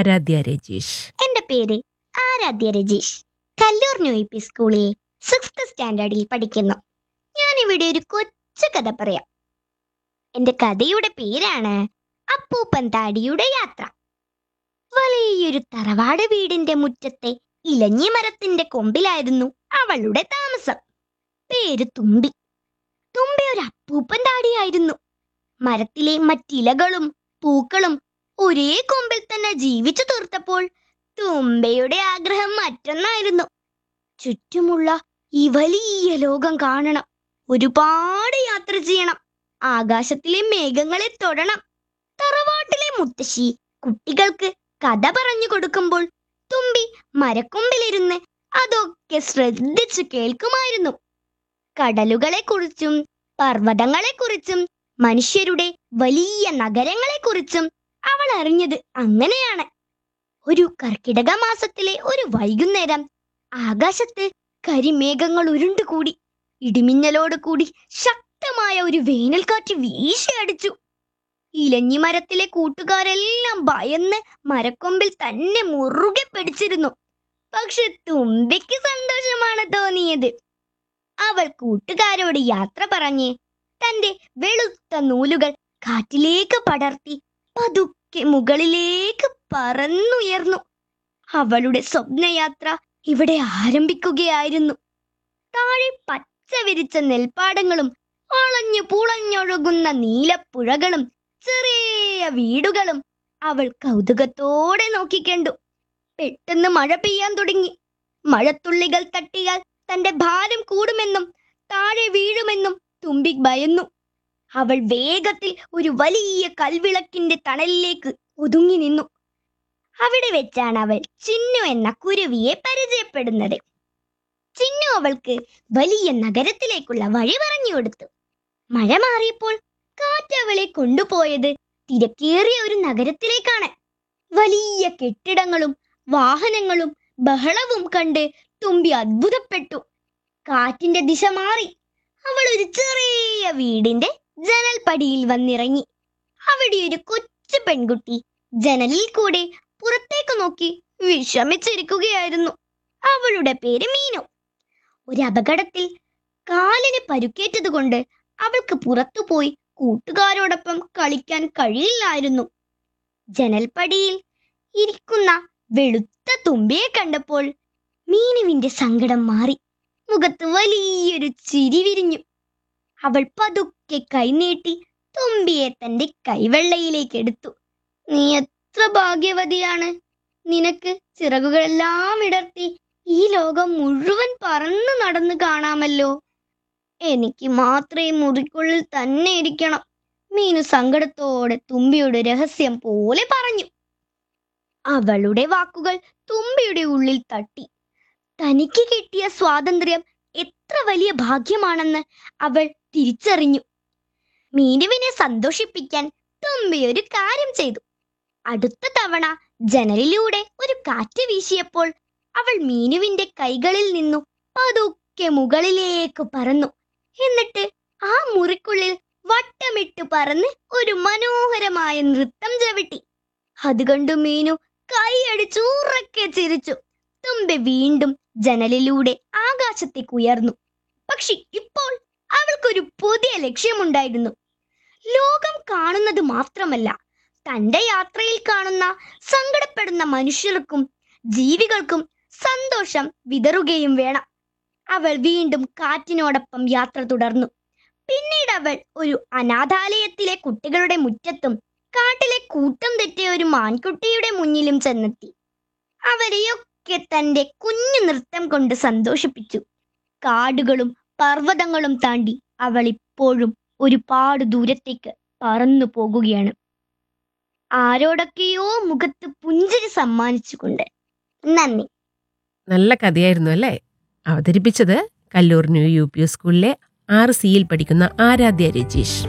ആരാധ്യ രജീഷ് എന്റെ പേര് Aaradhya Rajeesh Kallur new E P സ്കൂളിൽ സിക്സ്ത് സ്റ്റാൻഡേർഡിൽ പഠിക്കുന്നു ഞാൻ ഇവിടെ ഒരു കൊച്ചു കഥ പറയാം എന്റെ കഥയുടെ പേരാണ് അപ്പൂപ്പൻ താടിയുടെ യാത്ര വലിയൊരു തറവാട് വീടിന്റെ മുറ്റത്തെ ഇലഞ്ഞി മരത്തിന്റെ കൊമ്പിലായിരുന്നു അവളുടെ താമസം പേര് തുമ്പി തുമ്പി ഒരു അപ്പൂപ്പൻ താടിയായിരുന്നു മരത്തിലെ മറ്റിലകളും പൂക്കളും ഒരേ കൊമ്പിൽ തന്നെ ജീവിച്ചു തീർത്തപ്പോൾ തുമ്പയുടെ ആഗ്രഹം മറ്റൊന്നായിരുന്നു ചുറ്റുമുള്ള ഈ വലിയ ലോകം കാണണം ഒരുപാട് യാത്ര ചെയ്യണം ആകാശത്തിലെ മേഘങ്ങളെ തൊടണം തറവാട്ടിലെ മുത്തശ്ശി കുട്ടികൾക്ക് കഥ പറഞ്ഞു കൊടുക്കുമ്പോൾ തുമ്പി മരക്കൊമ്പിലിരുന്ന് അതൊക്കെ ശ്രദ്ധിച്ചു കേൾക്കുമായിരുന്നു കടലുകളെക്കുറിച്ചും പർവ്വതങ്ങളെക്കുറിച്ചും മനുഷ്യരുടെ വലിയ നഗരങ്ങളെക്കുറിച്ചും അവൾ അറിഞ്ഞത് അങ്ങനെയാണ് ഒരു കർക്കിടക മാസത്തിലെ ഒരു വൈകുന്നേരം ആകാശത്ത് കരിമേഘങ്ങൾ ഉരുണ്ടുകൂടി ഇടിമിന്നലോട് കൂടി ശക്തമായ ഒരു വേനൽക്കാറ്റ് വീശിയടിച്ചു ഇലഞ്ഞി മരത്തിലെ കൂട്ടുകാരെല്ലാം ഭയന്ന് മരക്കൊമ്പിൽ തന്നെ മുറുകെ പിടിച്ചിരുന്നു പക്ഷെ തുമ്പിക്ക് സന്തോഷമാണ് തോന്നിയത് അവൾ കൂട്ടുകാരോട് യാത്ര പറഞ്ഞ് തന്റെ വെളുത്ത നൂലുകൾ കാറ്റിലേക്ക് പടർത്തി പതുക്കെ മുകളിലേക്ക് പറന്നുയർന്നു അവളുടെ സ്വപ്നയാത്ര ഇവിടെ ആരംഭിക്കുകയായിരുന്നു താഴെ പച്ച വിരിച്ച നെൽപ്പാടങ്ങളും വളഞ്ഞു പുളഞ്ഞൊഴുകുന്ന നീലപ്പുഴകളും ചെറിയ വീടുകളും അവൾ കൗതുകത്തോടെ നോക്കിക്കണ്ടു പെട്ടെന്ന് മഴ പെയ്യാൻ തുടങ്ങി മഴത്തുള്ളികൾ തട്ടിയാൽ തന്റെ ഭാരം കൂടുമെന്നും താഴെ വീഴുമെന്നും തുമ്പി ഭയന്നു അവൾ വേഗത്തിൽ ഒരു വലിയ കൽവിളക്കിന്റെ തണലിലേക്ക് ഒതുങ്ങി നിന്നു അവിടെ വെച്ചാണ് അവൾ ചിന്നു എന്ന കുരുവിയെ പരിചയപ്പെടുന്നത് ചിന്നു അവൾക്ക് വലിയ നഗരത്തിലേക്കുള്ള വഴി പറഞ്ഞു കൊടുത്തു മഴ മാറിയപ്പോൾ കാറ്റ് അവളെ കൊണ്ടുപോയത് തിരക്കേറിയ ഒരു നഗരത്തിലേക്കാണ് വലിയ കെട്ടിടങ്ങളും വാഹനങ്ങളും ബഹളവും കണ്ട് തുമ്പി അത്ഭുതപ്പെട്ടു കാറ്റിന്റെ ദിശ മാറി അവൾ ഒരു ചെറിയ വീടിന്റെ ജനൽപ്പടിയിൽ വന്നിറങ്ങി അവിടെ ഒരു കൊച്ചു പെൺകുട്ടി ജനലിൽ കൂടെ പുറത്തേക്ക് നോക്കി വിഷമിച്ചിരിക്കുകയായിരുന്നു അവളുടെ പേര് മീനു ഒരു അപകടത്തിൽ കാലിന് പരുക്കേറ്റതുകൊണ്ട് അവൾക്ക് പുറത്തുപോയി കൂട്ടുകാരോടൊപ്പം കളിക്കാൻ കഴിയില്ലായിരുന്നു ജനൽപ്പടിയിൽ ഇരിക്കുന്ന വെളുത്ത തുമ്പിയെ കണ്ടപ്പോൾ മീനുവിന്റെ സങ്കടം മാറി മുഖത്ത് വലിയൊരു ചിരി വിരിഞ്ഞു അവൾ പതുക്കെ കൈനീട്ടി തുമ്പിയെ തന്റെ കൈവെള്ളയിലേക്ക് എടുത്തു നീ എത്ര ഭാഗ്യവതിയാണ് നിനക്ക് ചിറകുകളെല്ലാം ഇടർത്തി ഈ ലോകം മുഴുവൻ പറന്നു നടന്നു കാണാമല്ലോ എനിക്ക് മാത്രമേ മുറിക്കുള്ളിൽ തന്നെ ഇരിക്കണം മീനു സങ്കടത്തോടെ തുമ്പിയുടെ രഹസ്യം പോലെ പറഞ്ഞു അവളുടെ വാക്കുകൾ തുമ്പിയുടെ ഉള്ളിൽ തട്ടി തനിക്ക് കിട്ടിയ സ്വാതന്ത്ര്യം എത്ര വലിയ ഭാഗ്യമാണെന്ന് അവൾ തിരിച്ചറിഞ്ഞു മീനുവിനെ സന്തോഷിപ്പിക്കാൻ തുമ്പി ഒരു കാര്യം ചെയ്തു അടുത്ത തവണ ജനലിലൂടെ ഒരു കാറ്റ് വീശിയപ്പോൾ അവൾ മീനുവിന്റെ കൈകളിൽ നിന്നു പതുക്കെ മുകളിലേക്ക് പറന്നു എന്നിട്ട് ആ മുറിക്കുള്ളിൽ വട്ടമിട്ട് പറന്ന് ഒരു മനോഹരമായ നൃത്തം ചവിട്ടി അതുകൊണ്ട് മീനു കൈയടിച്ച് ഉറക്കെ ചിരിച്ചു തുമ്പി വീണ്ടും ജനലിലൂടെ ആകാശത്തേക്ക് ഉയർന്നു പക്ഷെ ഇപ്പോൾ അവൾക്കൊരു പുതിയ ലക്ഷ്യമുണ്ടായിരുന്നു ലോകം കാണുന്നത് മാത്രമല്ല തന്റെ യാത്രയിൽ കാണുന്ന സങ്കടപ്പെടുന്ന മനുഷ്യർക്കും ജീവികൾക്കും സന്തോഷം വിതറുകയും വേണം അവൾ വീണ്ടും കാറ്റിനോടൊപ്പം യാത്ര തുടർന്നു പിന്നീട് അവൾ ഒരു അനാഥാലയത്തിലെ കുട്ടികളുടെ മുറ്റത്തും കാട്ടിലെ കൂട്ടം തെറ്റിയ ഒരു മാൻകുട്ടിയുടെ മുന്നിലും ചെന്നെത്തി അവരെയൊക്കെ തന്റെ കുഞ്ഞു നൃത്തം കൊണ്ട് സന്തോഷിപ്പിച്ചു കാടുകളും പർവ്വതങ്ങളും താണ്ടി അവൾ ഇപ്പോഴും ഒരുപാട് ദൂരത്തേക്ക് പറന്നു പോകുകയാണ് ആരോടൊക്കെയോ മുഖത്ത് പുഞ്ചിരി സമ്മാനിച്ചുകൊണ്ട് നന്ദി നല്ല കഥയായിരുന്നു അല്ലേ അവതരിപ്പിച്ചത് കല്ലൂർ ന്യൂ യു പി സ്കൂളിലെ ആറ് സിയിൽ പഠിക്കുന്ന ആരാധ്യ രജീഷ്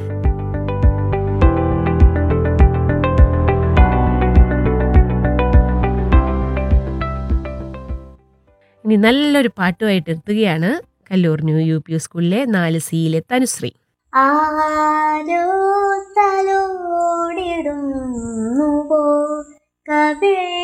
ഇനി നല്ലൊരു പാട്ടുമായിട്ട് എത്തുകയാണ് കല്ലൂർ ന്യൂ യു പി സ്കൂളിലെ നാല് സിയിലെ തനുശ്രീ ആരോ തലോടിടുന്നുവോ കവേ